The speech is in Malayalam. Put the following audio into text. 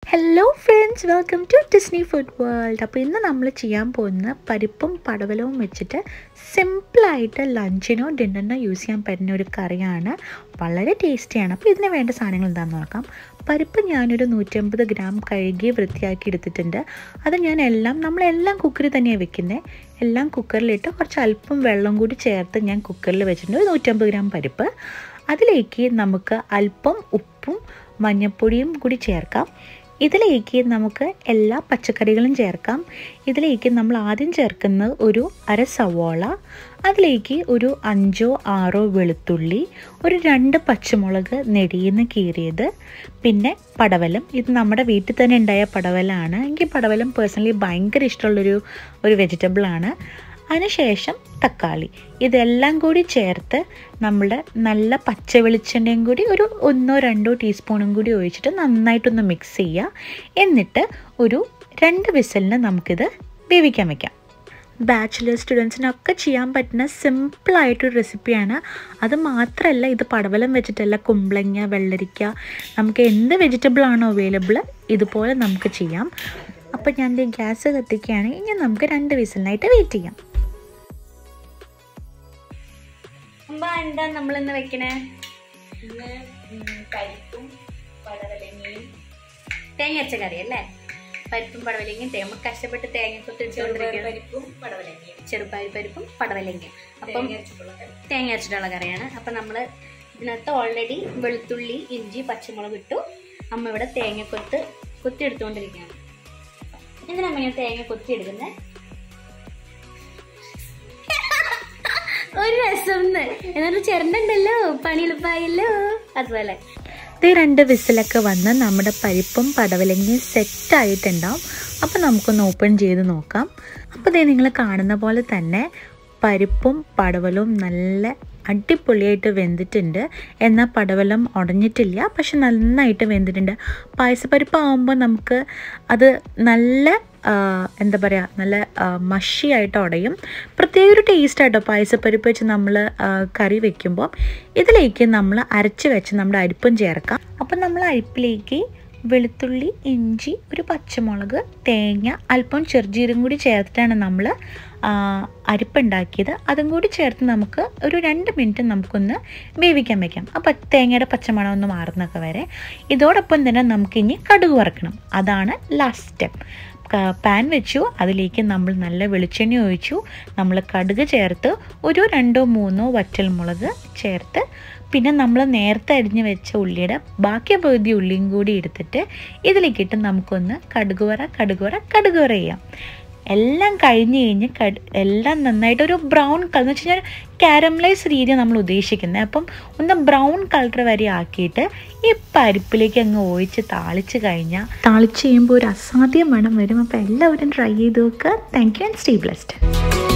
Hello friends welcome to Disney food world അപ്പോൾ ഇന്ന് നമ്മൾ ചെയ്യാൻ പോകുന്ന പരിപ്പും പടവലവും വെച്ചിട്ട് സിമ്പിളായിട്ട് ലഞ്ചിനോ ഡിന്നറിനോ യൂസ് ചെയ്യാൻ പറ്റുന്ന ഒരു കറിയാണ് വളരെ ടേസ്റ്റിയാണ് അപ്പോൾ ഇതിന് വേണ്ട സാധനങ്ങൾ എന്താണെന്ന് നോക്കാം പരിപ്പ് ഞാനൊരു നൂറ്റമ്പത് ഗ്രാം കഴുകി വൃത്തിയാക്കി എടുത്തിട്ടുണ്ട് അത് ഞാൻ എല്ലാം നമ്മളെല്ലാം കുക്കറിൽ തന്നെയാണ് വെക്കുന്നത് എല്ലാം കുക്കറിലിട്ട് കുറച്ച് അല്പം വെള്ളം കൂടി ചേർത്ത് ഞാൻ കുക്കറിൽ വെച്ചിട്ടുണ്ട് ഒരു നൂറ്റമ്പത് ഗ്രാം പരിപ്പ് അതിലേക്ക് നമുക്ക് അല്പം ഉപ്പും മഞ്ഞൾപ്പൊടിയും കൂടി ചേർക്കാം ഇതിലേക്ക് നമുക്ക് എല്ലാ പച്ചക്കറികളും ചേർക്കാം ഇതിലേക്ക് നമ്മൾ ആദ്യം ചേർക്കുന്നത് ഒരു അര സവോള അതിലേക്ക് ഒരു അഞ്ചോ ആറോ വെളുത്തുള്ളി ഒരു രണ്ട് പച്ചമുളക് നെടിയെന്ന് കീറിയത് പിന്നെ പടവലം ഇത് നമ്മുടെ വീട്ടിൽ തന്നെ ഉണ്ടായ പടവലമാണ് എനിക്ക് പടവലം പേഴ്സണലി ഭയങ്കര ഇഷ്ടമുള്ളൊരു ഒരു വെജിറ്റബിളാണ് അതിനുശേഷം തക്കാളി ഇതെല്ലാം കൂടി ചേർത്ത് നമ്മുടെ നല്ല പച്ച വെളിച്ചെണ്ണയും കൂടി ഒരു ഒന്നോ രണ്ടോ ടീസ്പൂണും കൂടി ഒഴിച്ചിട്ട് നന്നായിട്ടൊന്ന് മിക്സ് ചെയ്യുക എന്നിട്ട് ഒരു രണ്ട് വിസലിന് നമുക്കിത് വേവിക്കാൻ വയ്ക്കാം ബാച്ചിലർ സ്റ്റുഡൻസിനൊക്കെ ചെയ്യാൻ പറ്റുന്ന സിമ്പിളായിട്ടൊരു റെസിപ്പിയാണ് അത് മാത്രമല്ല ഇത് പടവലം വെച്ചിട്ടല്ല കുമ്പളങ്ങ വെള്ളരിക്ക നമുക്ക് എന്ത് വെജിറ്റബിൾ ആണോ അവൈലബിൾ ഇതുപോലെ നമുക്ക് ചെയ്യാം അപ്പോൾ ഞാൻ ഗ്യാസ് കത്തിക്കുകയാണ് ഇനി നമുക്ക് രണ്ട് വിസലിനായിട്ട് വെയിറ്റ് ചെയ്യാം അമ്മ എന്താ നമ്മൾ ഇന്ന് വെക്കണേ ഇന്ന് ഉം പരിപ്പും പടവലങ്ങയും തേങ്ങ അരച്ച കറി അല്ലേ പരിപ്പും പടവലങ്ങയും തേങ്ങ കഷ്ടപ്പെട്ട് തേങ്ങ ചെറുപയർ കൊത്തിരിച്ചുകൊണ്ടിരിക്കുകയാണ് പരിപ്പും പടവലങ്ങയും ചെറുപ്പയർ പരിപ്പും പടവലങ്ങയും അപ്പം തേങ്ങ അരച്ചിട്ടുള്ള കറി. തേങ്ങ അരച്ചിട്ടുള്ള കറിയാണ് അപ്പം നമ്മൾ ഇതിനകത്ത് ഓൾറെഡി വെളുത്തുള്ളി ഇഞ്ചി പച്ചമുളക് ഇട്ടു അമ്മ ഇവിടെ തേങ്ങ കൊത്ത് കൊത്തി എടുത്തുകൊണ്ടിരിക്കുകയാണ് എന്തിനാ ഇങ്ങനെ തേങ്ങ കൊത്തി എടുക്കുന്നത് ഒരു രസം എന്നൊരു ചിരണ്ടുണ്ടല്ലോ പണി എളുപ്പമായല്ലോ അതുപോലെ ഇത് രണ്ട് വിസിലൊക്കെ വന്ന് നമ്മുടെ പരിപ്പും പടവലങ്ങയും സെറ്റായിട്ടുണ്ടാവും അപ്പോൾ നമുക്കൊന്ന് ഓപ്പൺ ചെയ്ത് നോക്കാം അപ്പോൾ ഇതേ നിങ്ങൾ കാണുന്ന പോലെ തന്നെ പരിപ്പും പടവലവും നല്ല അടിപൊളിയായിട്ട് വെന്തിട്ടുണ്ട് എന്നാൽ പടവലം ഉടഞ്ഞിട്ടില്ല പക്ഷെ നന്നായിട്ട് വെന്തിട്ടുണ്ട് പായസപ്പരിപ്പ് ആകുമ്പോൾ നമുക്ക് അത് നല്ല ആ, എന്താ പറയുക നല്ല മഷിയായിട്ട് ഉടയും പ്രത്യേക ഒരു ടേസ്റ്റ് ആട്ടോ പായസപ്പരിപ്പ് വെച്ച് നമ്മൾ കറി വെക്കുമ്പോൾ ഇതിലേക്ക് നമ്മൾ അരച്ച് വെച്ച് നമ്മുടെ അരിപ്പും ചേർക്കാം അപ്പം നമ്മൾ അരിപ്പിലേക്ക് വെളുത്തുള്ളി ഇഞ്ചി ഒരു പച്ചമുളക് തേങ്ങ അല്പം ചെറുജീരം കൂടി ചേർത്തിട്ടാണ് നമ്മൾ അരിപ്പുണ്ടാക്കിയത് അതും കൂടി ചേർത്ത് നമുക്ക് ഒരു രണ്ട് മിനിറ്റ് നമുക്കൊന്ന് വേവിക്കാൻ വെക്കാം അപ്പോൾ തേങ്ങയുടെ പച്ചമണം ഒന്ന് മാറുന്നൊക്കെ വരെ ഇതോടൊപ്പം തന്നെ നമുക്കിനി കടുക് വറക്കണം അതാണ് ലാസ്റ്റ് സ്റ്റെപ്പ് പാൻ വെച്ചു അതിലേക്ക് നമ്മൾ നല്ല വെളിച്ചെണ്ണ ഒഴിച്ചു നമ്മൾ കടുക് ചേർത്ത് ഒരു രണ്ടോ മൂന്നോ വറ്റൽമുളക് ചേർത്ത് പിന്നെ നമ്മൾ നേരത്തെ അരിഞ്ഞ് വെച്ച ഉള്ളിയുടെ ബാക്കി പകുതി ഉള്ളിയും കൂടി എടുത്തിട്ട് ഇതിലേക്കിട്ട് നമുക്കൊന്ന് കടുക് വറ കടുക് വറ കടുക് വറ ചെയ്യാം എല്ലാം കഴിഞ്ഞ് കഴിഞ്ഞ് കട് എല്ലാം നന്നായിട്ട് ഒരു ബ്രൗൺ കളർ എന്ന് വെച്ച് കഴിഞ്ഞാൽ കാരമലൈസ് രീതി നമ്മൾ ഉദ്ദേശിക്കുന്നത് അപ്പം ഒന്ന് ബ്രൗൺ കളർ വരെ ആക്കിയിട്ട് ഈ പരിപ്പിലേക്ക് അങ്ങ് ഒഴിച്ച് താളിച്ച് കഴിഞ്ഞാൽ താളിച്ച് ചെയ്യുമ്പോൾ ഒരു അസാധ്യ മണം വരും അപ്പോൾ എല്ലാവരും ട്രൈ ചെയ്ത് നോക്കുക thank you and stay blessed